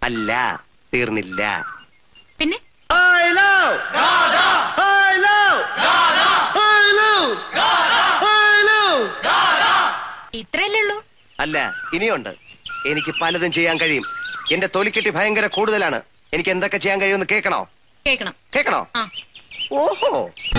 അല്ല തീർന്നില്ല പിന്നെ I love I love I love I love ഇത്രയല്ലേ ഉള്ളൂ അല്ല ഇനിയുണ്ട് എനിക്ക് പലതും ചെയ്യാൻ കഴിയും എന്റെ തൊലിക്കെട്ടി ഭയങ്കര കൂടുതലാണ് എനിക്ക് എന്തൊക്കെ ചെയ്യാൻ കഴിയുമെന്ന് കേൾക്കണോ കേക്കണം കേൾക്കണോ ആ ഓഹോ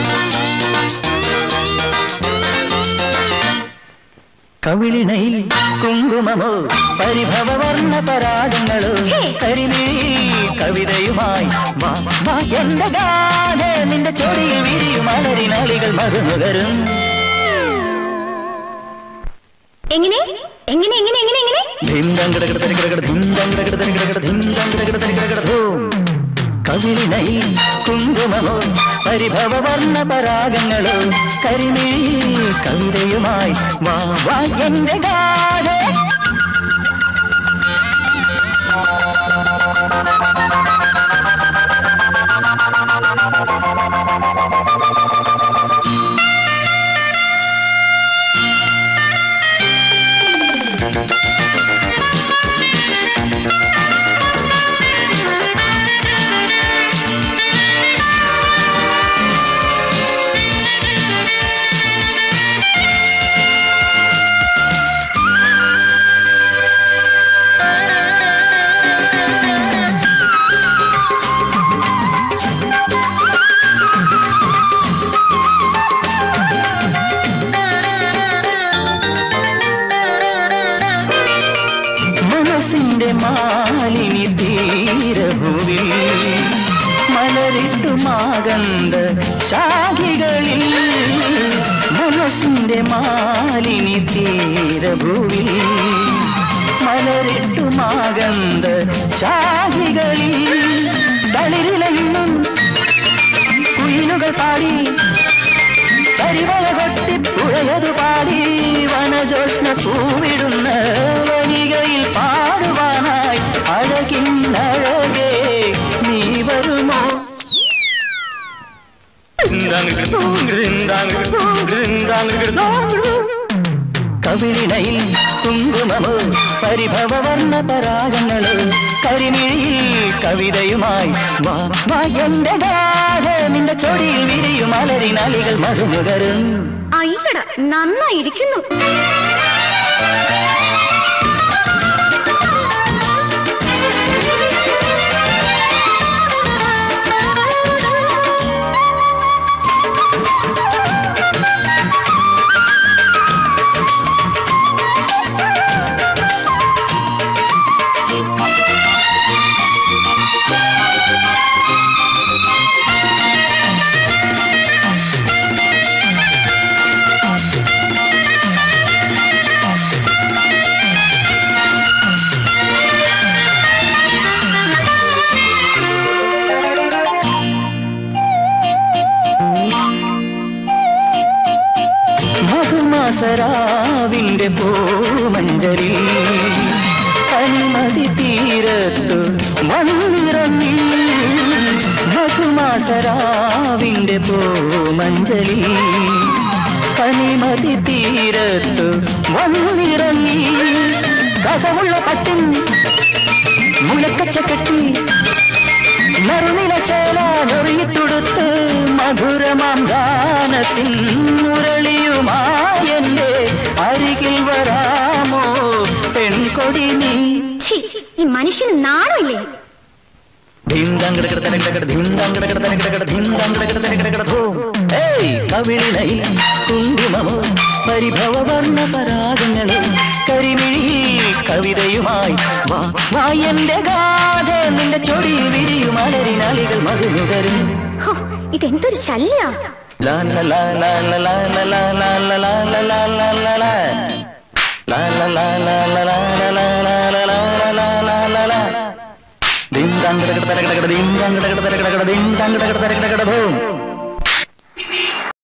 കവിളിണയിൽ കുങ്കുമമോ പരിഭവവർണ്ണ പരാഗങ്ങളോ ഛേ! കരിമിഴി കവിതയുമായി വാ, വാ, എന്റെ ഗാഥ നിന്റെ ചൊടിയിൽ വിരിയും അലരിനാളികൾ മറുനുകരും എങ്ങനെ എങ്ങനെ എങ്ങനെ എങ്ങനെ എങ്ങനെ ധിന്തങ്കിടകിടതരികിടകിട, ധിന്തങ്കിടകിടതരികിടകിട, ധിന്തങ്കിടകിടതരികിടകിട, ധൂം. കവിളിണയിൽ കുങ്കുമമോ പരിഭവവർണ്ണ പരാഗങ്ങളോ കരിമിഴി കവിതയുമായി വാ വാ എന്റെ ഗാഥ മനസ്സിന്റെ മാലിനി തീരഭൂവിൽ മലരിട്ടു മാകന്ത ശാഖികളിൽ മനസ്സിന്റെ മാലിനി തീരഭൂവിൽ മലരിട്ടു മാകന്ത ശാഖികളിൽ തളിരിലെങ്ങും കുയിലുകൾ പാടി കരിമല കൊട്ടി പുഴയതു പാടി വനജോഷ്ണ പൂവിടുന്ന വനികയിൽ പാടുവാനായി അഴകിന്നഴകേ നീ വരുമോ കവിളിണയിൽ കുങ്കുമമോ പരിഭവവർണ്ണ പരാഗങ്ങളോ കരിമിഴിയിൽ കവിതയുമായി വാ വാ എന്റെ ഗാഥ നിന്റെ ചൊടിയിൽ വിരിയും അലരിനാളികൾ മധുമുകരും അയ്യട നന്നായിരിക്കുന്നു മധുമാസരാവിന്റെ പൂമഞ്ചരി കനിമതി തീരത്തു വന്നിറങ്ങി മധുമാസരാവിന്റെ പൂമഞ്ചലി കനിമതി തീരത്തു വന്നിറങ്ങി കസമുള്ള പട്ടിൻ മുലക്കച്ച കെട്ടി നറുനില ചേല ഞൊറിയിട്ടുടുത്ത് മധുരമാം ഗാനത്തിൻ മുരളിയുമായെന്റെ അരികിൽ വരാമോ പെൺകൊടി നീ ഛീ, ഈ മനുഷ്യന് നാണമില്ലേ കവിളിണയിൽ കുങ്കുമമോ പരിഭവവർണ്ണ പരാഗങ്ങളോ കരിമിഴിയിൽ കവിതയുമായി വാ വാ എന്റെ ഗാഥ നിന്റെ ചൊടിയിൽ വിരിയും അലരിനാളികൾ മധുനുകരും ഹോ, ഇതെന്തൊരു ശല്യ La la la la la la la la la la la la la la la la. La la la la la la la la la la la la la la la. dim dang da da da da da dim dang da da da da da dim dang da da da da da boom